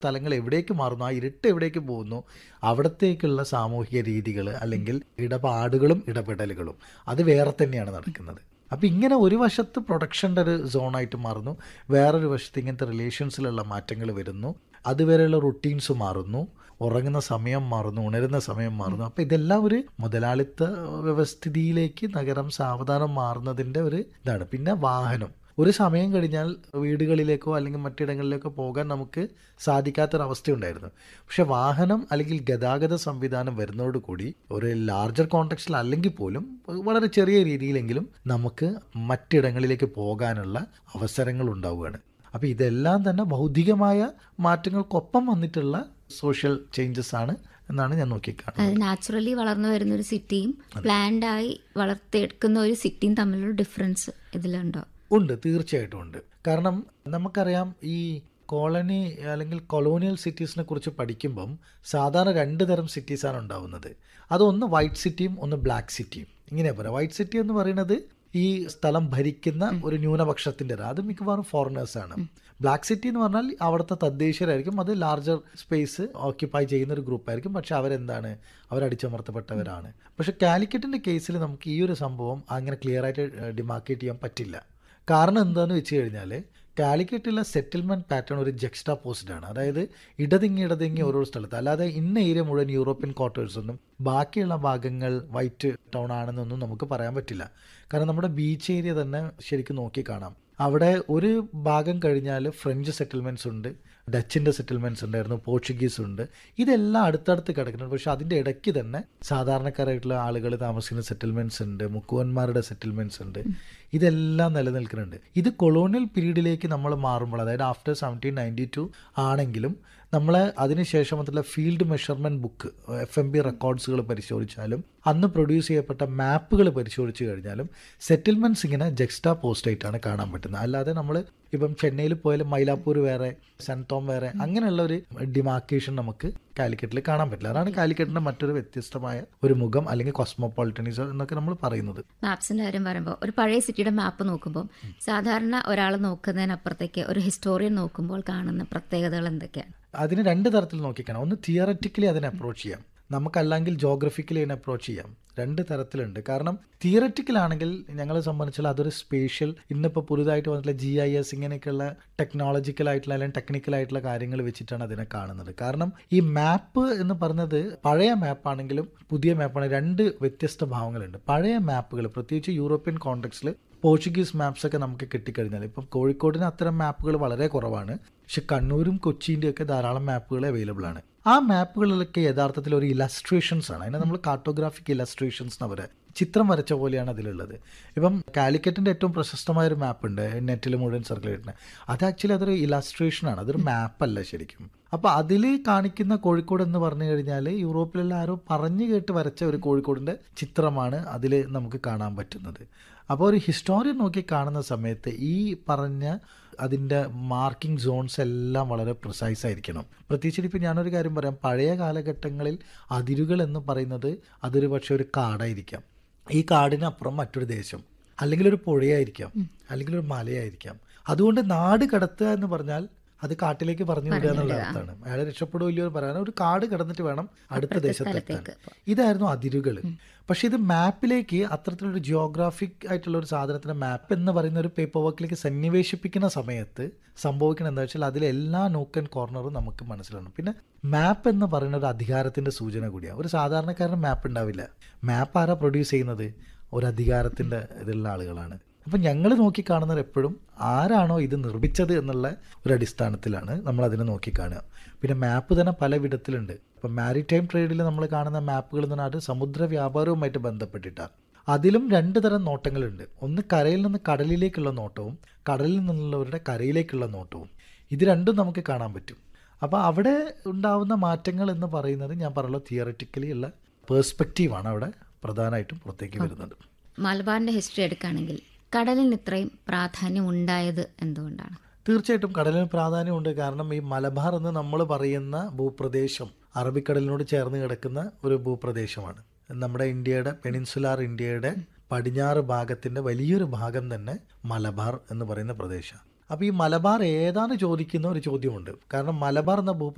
സ്ഥലങ്ങൾ എവിടേക്ക് മാറുന്നു ആ ഇരുട്ട് എവിടേക്ക് പോകുന്നു അവിടത്തേക്കുള്ള സാമൂഹിക രീതികൾ അല്ലെങ്കിൽ ഇടപാടുകളും ഇടപെടലുകളും അത് വേറെ തന്നെയാണ് നടക്കുന്നത് അപ്പം ഇങ്ങനെ ഒരു വശത്ത് പ്രൊഡക്ഷൻ്റെ ഒരു സോണായിട്ട് മാറുന്നു വേറൊരു വശത്ത് ഇങ്ങനത്തെ റിലേഷൻസിലുള്ള മാറ്റങ്ങൾ വരുന്നു അതുവരെയുള്ള റുട്ടീൻസ് മാറുന്നു ഉറങ്ങുന്ന സമയം മാറുന്നു ഉണരുന്ന സമയം മാറുന്നു അപ്പോൾ ഇതെല്ലാം ഒരു മുതലാളിത്ത വ്യവസ്ഥിതിയിലേക്ക് നഗരം സാവധാനം മാറുന്നതിൻ്റെ ഒരു ഇതാണ് പിന്നെ വാഹനം ഒരു സമയം കഴിഞ്ഞാൽ വീടുകളിലേക്കോ അല്ലെങ്കിൽ മറ്റിടങ്ങളിലേക്കോ പോകാൻ നമുക്ക് സാധിക്കാത്തൊരവസ്ഥയുണ്ടായിരുന്നു പക്ഷെ വാഹനം അല്ലെങ്കിൽ ഗതാഗത സംവിധാനം വരുന്നതോടുകൂടി ഒരു ലാർജർ കോണ്ടെക്സ്റ്റിൽ അല്ലെങ്കിൽ പോലും വളരെ ചെറിയ രീതിയിലെങ്കിലും നമുക്ക് മറ്റിടങ്ങളിലേക്ക് പോകാനുള്ള അവസരങ്ങൾ ഉണ്ടാവുകയാണ് അപ്പോൾ ഇതെല്ലാം തന്നെ ഭൗതികമായ മാറ്റങ്ങൾക്കൊപ്പം വന്നിട്ടുള്ള സോഷ്യൽ ചേഞ്ചസ് ആണ് എന്നാണ് ഞാൻ നോക്കിക്കാണുന്നത് അത് നാച്ചുറലി വളർന്നു വരുന്ന ഒരു സിറ്റിയും പ്ലാൻഡ് ആയി വളർത്തിയെടുക്കുന്ന ഒരു സിറ്റിയും തമ്മിലുള്ള ഡിഫറൻസ് ഇതിലുണ്ടോ ഉണ്ട് തീർച്ചയായിട്ടും ഉണ്ട് കാരണം നമുക്കറിയാം ഈ കോളനി അല്ലെങ്കിൽ കൊളോണിയൽ സിറ്റീസിനെ കുറിച്ച് പഠിക്കുമ്പം സാധാരണ രണ്ട് തരം സിറ്റീസാണ് ഉണ്ടാവുന്നത് അതൊന്ന് വൈറ്റ് സിറ്റിയും ഒന്ന് ബ്ലാക്ക് സിറ്റിയും ഇങ്ങനെ പറയാം വൈറ്റ് സിറ്റി എന്ന് പറയുന്നത് ഈ സ്ഥലം ഭരിക്കുന്ന ഒരു ന്യൂനപക്ഷത്തിൻ്റെ അത് മിക്കവാറും ഫോറിനേഴ്സാണ് ബ്ലാക്ക് സിറ്റി എന്ന് പറഞ്ഞാൽ അവിടുത്തെ തദ്ദേശീയരായിരിക്കും അത് ലാർജർ സ്പേസ് ഓക്യുപ്പൈ ചെയ്യുന്ന ഒരു ഗ്രൂപ്പായിരിക്കും പക്ഷെ അവരെന്താണ് അവരടിച്ചമർത്തപ്പെട്ടവരാണ് പക്ഷെ കാലിക്കറ്റിൻ്റെ കേസിൽ നമുക്ക് ഈ ഒരു സംഭവം അങ്ങനെ ക്ലിയർ ആയിട്ട് ഡിമാർക്കേറ്റ് ചെയ്യാൻ പറ്റില്ല കാരണം എന്താണെന്ന് വെച്ച് കഴിഞ്ഞാൽ കാലിക്കറ്റിലെ സെറ്റിൽമെൻറ്റ് പാറ്റേൺ ഒരു ജെക്സ്റ്റാ പോസ്ഡ് ആണ് അതായത് ഇടതിങ്ങി ഇടതിങ്ങി ഓരോ സ്ഥലത്ത് അല്ലാതെ ഇന്ന ഏരിയ മുഴുവൻ യൂറോപ്യൻ ക്വാർട്ടേഴ്സ് ഒന്നും ബാക്കിയുള്ള ഭാഗങ്ങൾ വൈറ്റ് ടൗൺ ആണെന്നൊന്നും നമുക്ക് പറയാൻ പറ്റില്ല കാരണം നമ്മുടെ ബീച്ച് ഏരിയ തന്നെ ശരിക്കും നോക്കി കാണാം അവിടെ ഒരു ഭാഗം കഴിഞ്ഞാൽ ഫ്രഞ്ച് സെറ്റിൽമെൻറ്റ്സ് ഉണ്ട് ഡച്ചിൻ്റെ സെറ്റിൽമെൻറ്റ്സ് ഉണ്ടായിരുന്നു പോർച്ചുഗീസ് ഉണ്ട് ഇതെല്ലാം അടുത്തടുത്ത് കിടക്കുന്നുണ്ട് പക്ഷെ അതിൻ്റെ ഇടയ്ക്ക് തന്നെ സാധാരണക്കാരായിട്ടുള്ള ആളുകൾ താമസിക്കുന്ന സെറ്റിൽമെൻറ്റ്സ് ഉണ്ട് മുക്കുവന്മാരുടെ സെറ്റിൽമെൻറ്റ്സ് ഉണ്ട് ഇതെല്ലാം നിലനിൽക്കുന്നുണ്ട് ഇത് കൊളോണിയൽ പീരീഡിലേക്ക് നമ്മൾ മാറുമ്പോൾ അതായത് ആഫ്റ്റർ സെവൻറ്റീൻ നയൻറ്റി ടു ആണെങ്കിലും നമ്മൾ അതിനുശേഷം അതിലുള്ള field measurement book F M B റെക്കോർഡ്സുകൾ പരിശോധിച്ചാലും അന്ന് പ്രൊഡ്യൂസ് ചെയ്യപ്പെട്ട മാപ്പുകൾ പരിശോധിച്ച് കഴിഞ്ഞാലും സെറ്റിൽമെൻറ്റ്സ് ഇങ്ങനെ ജെക്സ്റ്റാ പോസ്റ്റ് ആയിട്ടാണ് കാണാൻ പറ്റുന്നത് അല്ലാതെ നമ്മൾ ഇപ്പം ചെന്നൈയിൽ പോയാലും മൈലാപ്പൂർ വേറെ സെൻതോം വേറെ അങ്ങനെയുള്ള ഒരു ഡിമാർക്കേഷൻ നമുക്ക് കാലിക്കറ്റിൽ കാണാൻ പറ്റില്ല അതാണ് കാലിക്കറ്റിൻ്റെ മറ്റൊരു വ്യത്യസ്തമായ ഒരു മുഖം അല്ലെങ്കിൽ കോസ്മോപോളിറ്റനിസം എന്നൊക്കെ നമ്മൾ പറയുന്നത് മാപ്സിന്റെ കാര്യം പറയുമ്പോൾ ഒരു പഴയ സിറ്റിയുടെ മാപ്പ് നോക്കുമ്പോൾ സാധാരണ ഒരാൾ നോക്കുന്നതിനപ്പുറത്തേക്ക് ഒരു ഹിസ്റ്റോറിയൻ നോക്കുമ്പോൾ കാണുന്ന പ്രത്യേകതകൾ എന്തൊക്കെയാണ് അതിന് രണ്ട് തരത്തിൽ നോക്കിക്കണം ഒന്ന് തിയററ്റിക്കലി അതിനെ അപ്രോച്ച് ചെയ്യാം നമുക്കല്ലെങ്കിൽ ജോഗ്രഫിക്കലി അതിനെ അപ്രോച്ച് ചെയ്യാം രണ്ട് തരത്തിലുണ്ട് കാരണം തിയററ്റിക്കൽ ആണെങ്കിൽ ഞങ്ങളെ സംബന്ധിച്ചാൽ അതൊരു സ്പേഷ്യൽ ഇന്നിപ്പോൾ പുതുതായിട്ട് വന്നിട്ടുള്ള ജി ഐ എസ് ഇങ്ങനെയൊക്കെയുള്ള ടെക്നോളജിക്കൽ ആയിട്ടുള്ള അല്ലെങ്കിൽ ടെക്നിക്കൽ ആയിട്ടുള്ള കാര്യങ്ങൾ വെച്ചിട്ടാണ് അതിനെ കാണുന്നത് കാരണം ഈ മാപ്പ് എന്ന് പറഞ്ഞത് പഴയ മാപ്പാണെങ്കിലും പുതിയ മാപ്പാണ് രണ്ട് വ്യത്യസ്ത ഭാവങ്ങളുണ്ട് പഴയ മാപ്പുകൾ പ്രത്യേകിച്ച് യൂറോപ്യൻ കോണ്ടെക്സ്റ്റിൽ പോർച്ചുഗീസ് മാപ്സ് ഒക്കെ നമുക്ക് കിട്ടിക്കഴിഞ്ഞാൽ ഇപ്പം കോഴിക്കോടിന് അത്തരം മാപ്പുകൾ വളരെ കുറവാണ് പക്ഷെ കണ്ണൂരും കൊച്ചിൻ്റെ ഒക്കെ ധാരാളം മാപ്പുകൾ അവൈലബിൾ ആണ് ആ മാപ്പുകളിലൊക്കെ യഥാർത്ഥത്തിൽ ഒരു ഇലസ്ട്രേഷൻസ് ആണ് അതിനെ നമ്മൾ കാർട്ടോഗ്രാഫിക് ഇലസ്ട്രേഷൻസ് എന്ന് പറയുക ചിത്രം വരച്ച പോലെയാണ് അതിലുള്ളത് ഇപ്പം കാലിക്കറ്റിൻ്റെ ഏറ്റവും പ്രശസ്തമായ ഒരു മാപ്പ് ഉണ്ട് നെറ്റിൽ മുഴുവൻ സർക്കുലേറ്റിന് അത് ആക്ച്വലി അതൊരു ഇലസ്ട്രേഷൻ ആണ് അതൊരു മാപ്പല്ല ശരിക്കും അപ്പോൾ അതിൽ കാണിക്കുന്ന കോഴിക്കോട് എന്ന് പറഞ്ഞു കഴിഞ്ഞാൽ യൂറോപ്പിലുള്ള ആരോ പറഞ്ഞു കേട്ട് വരച്ച ഒരു കോഴിക്കോടിൻ്റെ ചിത്രമാണ് അതിൽ നമുക്ക് കാണാൻ പറ്റുന്നത് അപ്പോൾ ഒരു ഹിസ്റ്റോറിയൻ നോക്കി കാണുന്ന സമയത്ത് ഈ പറഞ്ഞ അതിൻ്റെ മാർക്കിംഗ് സോൺസ് എല്ലാം വളരെ പ്രിസൈസ് ആയിരിക്കണം പ്രത്യേകിച്ച് ഇപ്പോൾ ഞാനൊരു കാര്യം പറയാം പഴയ കാലഘട്ടങ്ങളിൽ അതിരുകൾ എന്ന് പറയുന്നത് അതൊരു പക്ഷേ ഒരു കാടായിരിക്കാം ഈ കാടിനപ്പുറം മറ്റൊരു ദേശം അല്ലെങ്കിൽ ഒരു പുഴയായിരിക്കാം അല്ലെങ്കിൽ ഒരു മലയായിരിക്കാം അതുകൊണ്ട് നാട് കടത്തുക എന്ന് പറഞ്ഞാൽ അത് കാട്ടിലേക്ക് പറഞ്ഞു വിടുക എന്നുള്ള അർത്ഥമാണ് അയാളെ രക്ഷപ്പെടുമോ ഇല്ലയോ എന്ന് പറയാൻ ഒരു കാട് കടന്നിട്ട് വേണം അടുത്ത ദേശത്തെത്താൻ ഇതായിരുന്നു അതിരുകൾ പക്ഷെ ഇത് മാപ്പിലേക്ക് അത്തരത്തിലൊരു ജിയോഗ്രാഫിക് ആയിട്ടുള്ള ഒരു സാധനത്തിന്റെ മാപ്പ് എന്ന് പറയുന്ന ഒരു പേപ്പർ വർക്കിലേക്ക് സന്നിവേശിപ്പിക്കുന്ന സമയത്ത് സംഭവിക്കുന്നത് എന്താ വെച്ചാൽ അതിലെ എല്ലാ നോക്ക് ആൻഡ് കോർണറും നമുക്ക് മനസ്സിലാണ് പിന്നെ മാപ്പ് എന്ന് പറയുന്ന ഒരു അധികാരത്തിന്റെ സൂചന കൂടിയാണ് ഒരു സാധാരണക്കാരന് മാപ്പ് ഉണ്ടാവില്ല മാപ്പ് ആരാ പ്രൊഡ്യൂസ് ചെയ്യുന്നത് ഒരു അധികാരത്തിന്റെ ഇതിലുള്ള ആളുകളാണ് അപ്പം ഞങ്ങൾ നോക്കിക്കാണുന്നത് എപ്പോഴും ആരാണോ ഇത് നിർമ്മിച്ചത് എന്നുള്ള ഒരു അടിസ്ഥാനത്തിലാണ് നമ്മൾ അതിനെ നോക്കിക്കാണുക പിന്നെ മാപ്പ് തന്നെ പല വിധത്തിലുണ്ട് ഇപ്പം മാരിടൈം ട്രേഡിൽ നമ്മൾ കാണുന്ന മാപ്പുകൾ എന്ന് പറഞ്ഞാൽ അത് സമുദ്ര വ്യാപാരവുമായിട്ട് ബന്ധപ്പെട്ടിട്ടാണ് അതിലും രണ്ട് തരം നോട്ടങ്ങളുണ്ട് ഒന്ന് കരയിൽ നിന്ന് കടലിലേക്കുള്ള നോട്ടവും കടലിൽ നിന്നുള്ളവരുടെ കരയിലേക്കുള്ള നോട്ടവും ഇത് രണ്ടും നമുക്ക് കാണാൻ പറ്റും അപ്പോൾ അവിടെ ഉണ്ടാവുന്ന മാറ്റങ്ങൾ എന്ന് പറയുന്നത് ഞാൻ പറഞ്ഞ തിയററ്റിക്കലി ഉള്ള പേഴ്സ്പെക്റ്റീവാണ് അവിടെ പ്രധാനമായിട്ടും പുറത്തേക്ക് വരുന്നത് മലബാറിന്റെ ഹിസ്റ്ററി എടുക്കുകയാണെങ്കിൽ കടലിന് ഇത്രയും പ്രാധാന്യം ഉണ്ടായത് എന്തുകൊണ്ടാണ് തീർച്ചയായിട്ടും കടലിന് പ്രാധാന്യമുണ്ട് കാരണം ഈ മലബാർ എന്ന് നമ്മൾ പറയുന്ന ഭൂപ്രദേശം അറബിക്കടലിനോട് ചേർന്ന് കിടക്കുന്ന ഒരു ഭൂപ്രദേശമാണ് നമ്മുടെ ഇന്ത്യയുടെ പെനിൻസുലാർ ഇന്ത്യയുടെ പടിഞ്ഞാറ് ഭാഗത്തിൻ്റെ വലിയൊരു ഭാഗം തന്നെ മലബാർ എന്ന് പറയുന്ന പ്രദേശമാണ് അപ്പോൾ ഈ മലബാർ ഏതാണ് ചോദിക്കുന്ന ഒരു ചോദ്യമുണ്ട് കാരണം മലബാർ എന്ന ഭൂപ്രദേശം